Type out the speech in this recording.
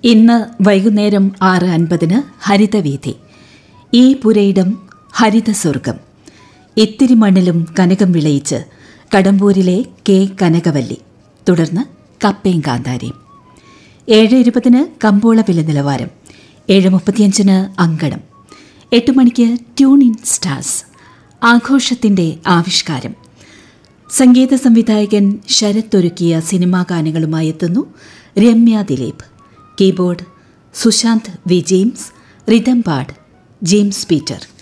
ഇന്ന് വൈകുന്നേരം ആറ് അൻപതിന് ഹരിതവീഥി ഈ പുരയിടം ഹരിതസ്വർഗം ഇത്തിരി മണ്ണിലും കനകം വിളയിച്ച് കടമ്പൂരിലെ കെ കനകവല്ലി തുടർന്ന് കപ്പയും കാന്താരിയും ഏഴ് ഇരുപതിന് കമ്പോള വില നിലവാരം ഏഴ് മുപ്പത്തിയഞ്ചിന് അങ്കണം എട്ട് മണിക്ക് ട്യൂൺ ഇൻ സ്റ്റാർസ് ആഘോഷത്തിന്റെ ആവിഷ്കാരം സംഗീത സംവിധായകൻ ശരത് ഒരുക്കിയ സിനിമാ ഗാനങ്ങളുമായി എത്തുന്നു Ramya Dileep keyboard Sushanth V James rhythm pad James Peter